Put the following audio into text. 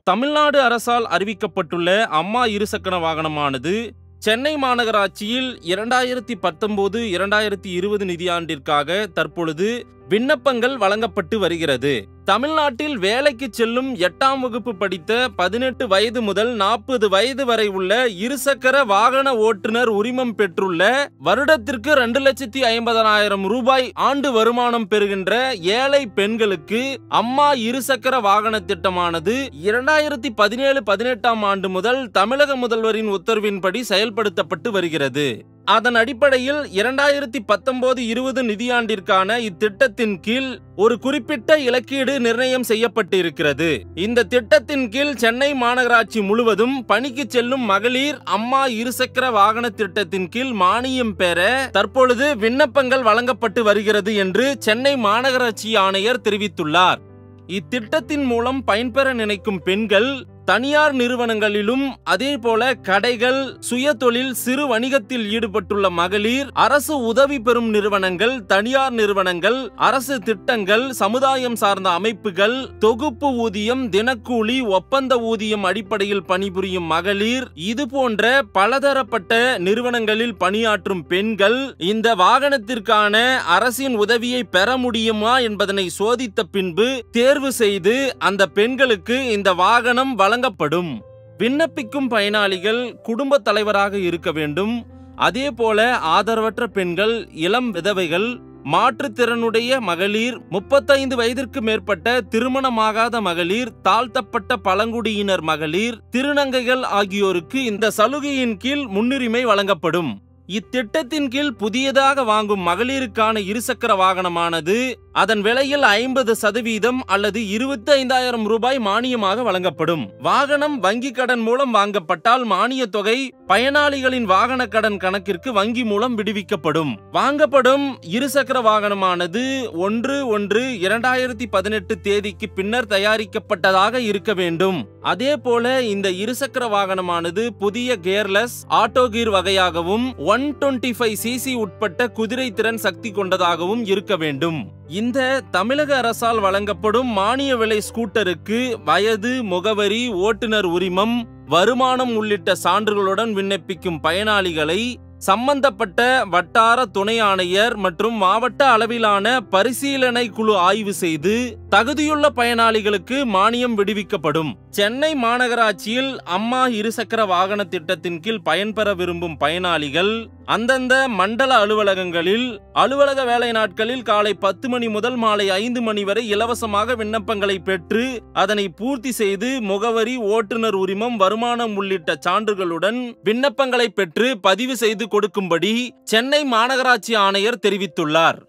தமிழ்நாடு அரசால் அறிவிக்கப்பட்டுள்ள அம்மா இருசக்கர வாகனமானது சென்னை மாநகராட்சியில் இரண்டாயிரத்தி பத்தொன்பது இரண்டாயிரத்தி இருபது நிதியாண்டிற்காக தற்பொழுது விண்ணப்பங்கள் வழங்கப்பட்டு வருகிறது தமிழ்நாட்டில் வேலைக்கு செல்லும் எட்டாம் வகுப்பு படித்த பதினெட்டு வயது முதல் நாற்பது வயது வரை உள்ள இருசக்கர வாகன ஓட்டுநர் உரிமம் பெற்றுள்ள வருடத்திற்கு ரெண்டு லட்சத்தி ஐம்பதனாயிரம் ரூபாய் ஆண்டு வருமானம் பெறுகின்ற ஏழை பெண்களுக்கு அம்மா இருசக்கர வாகன திட்டமானது இரண்டாயிரத்தி பதினேழு பதினெட்டாம் ஆண்டு முதல் தமிழக முதல்வரின் உத்தரவின்படி செயல்படுத்தப்பட்டு வருகிறது அதன் அடிப்படையில் இரண்டாயிரத்தி பத்தொன்பது இருபது நிதியாண்டிற்கான இத்திட்டத்தின் கீழ் ஒரு குறிப்பிட்ட இலக்கீடு நிர்ணயம் செய்யப்பட்டிருக்கிறது இந்த திட்டத்தின் கீழ் சென்னை மாநகராட்சி முழுவதும் பணிக்கு செல்லும் மகளிர் அம்மா இருசக்கர வாகன திட்டத்தின் கீழ் மானியம் பெற தற்பொழுது விண்ணப்பங்கள் வழங்கப்பட்டு வருகிறது என்று சென்னை மாநகராட்சி ஆணையர் தெரிவித்துள்ளார் இத்திட்டத்தின் மூலம் பயன்பெற நினைக்கும் பெண்கள் தனியார் நிறுவனங்களிலும் அதே போல கடைகள் சுய தொழில் சிறு வணிகத்தில் ஈடுபட்டுள்ள மகளிர் அரசு உதவி பெறும் நிறுவனங்கள் தனியார் நிறுவனங்கள் அரசு திட்டங்கள் சமுதாயம் சார்ந்த அமைப்புகள் தொகுப்பு ஊதியம் தினக்கூலி ஒப்பந்த ஊதியம் அடிப்படையில் பணிபுரியும் மகளிர் இது போன்ற பலதரப்பட்ட நிறுவனங்களில் பணியாற்றும் பெண்கள் இந்த வாகனத்திற்கான அரசின் உதவியை பெற முடியுமா என்பதனை சோதித்த பின்பு தேர்வு செய்து அந்த பெண்களுக்கு இந்த வாகனம் வழங்கப்படும் விண்ணப்பிக்கும் பயனாளிகள் குடும்ப தலைவராக இருக்க வேண்டும் அதே போல ஆதரவற்ற பெண்கள் இளம் விதவைகள் மாற்றுத்திறனுடைய மகளிர் முப்பத்தைந்து வயதிற்கு மேற்பட்ட திருமணமாகாத மகளிர் தாழ்த்தப்பட்ட பழங்குடியினர் மகளிர் திருநங்கைகள் ஆகியோருக்கு இந்த சலுகையின் கீழ் முன்னுரிமை வழங்கப்படும் இத்திட்டத்தின் கீழ் புதியதாக வாங்கும் மகளிருக்கான இருசக்கர வாகனமானது அதன் விலையில் ஐம்பது சதவீதம் அல்லது இருபத்தி ஐந்தாயிரம் ரூபாய் மானியமாக வழங்கப்படும் வாகனம் வங்கி கடன் மூலம் வாங்கப்பட்டால் மானிய தொகை பயனாளிகளின் வாகன கடன் கணக்கிற்கு வங்கி மூலம் விடுவிக்கப்படும் வாங்கப்படும் இருசக்கர வாகனமானது ஒன்று ஒன்று இரண்டாயிரத்தி பதினெட்டு தேதிக்கு பின்னர் தயாரிக்கப்பட்டதாக இருக்க வேண்டும் அதே போல இந்த இருசக்கர வாகனமானது புதிய கியர்லெஸ் ஆட்டோ கீர் வகையாகவும் ஒன் டுவெண்ட்டி ஃபைவ் சிசி உட்பட்ட குதிரை திறன் சக்தி கொண்டதாகவும் இருக்க வேண்டும் இந்த தமிழக அரசால் வழங்கப்படும் மானிய விலை ஸ்கூட்டருக்கு வயது முகவரி ஓட்டுநர் உரிமம் வருமானம் உள்ளிட்ட சான்றுகளுடன் விண்ணப்பிக்கும் பயனாளிகளை சம்பந்தப்பட்ட வட்டார துணை ஆணையர் மற்றும் மாவட்ட அளவிலான பரிசீலனை குழு ஆய்வு செய்து தகுதியுள்ள பயனாளிகளுக்கு மானியம் விடுவிக்கப்படும் சென்னை மாநகராட்சியில் அம்மா இருசக்கர வாகன திட்டத்தின் கீழ் பயன்பெற விரும்பும் பயனாளிகள் அந்தந்த மண்டல அலுவலகங்களில் அலுவலக வேலை நாட்களில் காலை பத்து மணி முதல் மாலை ஐந்து மணி வரை இலவசமாக விண்ணப்பங்களை பெற்று அதனை பூர்த்தி செய்து முகவரி ஓட்டுநர் உரிமம் வருமானம் உள்ளிட்ட சான்றுகளுடன் விண்ணப்பங்களை பெற்று பதிவு செய்து கொடுக்கும்படி சென்னை மாநகராட்சி ஆணையர் தெரிவித்துள்ளார்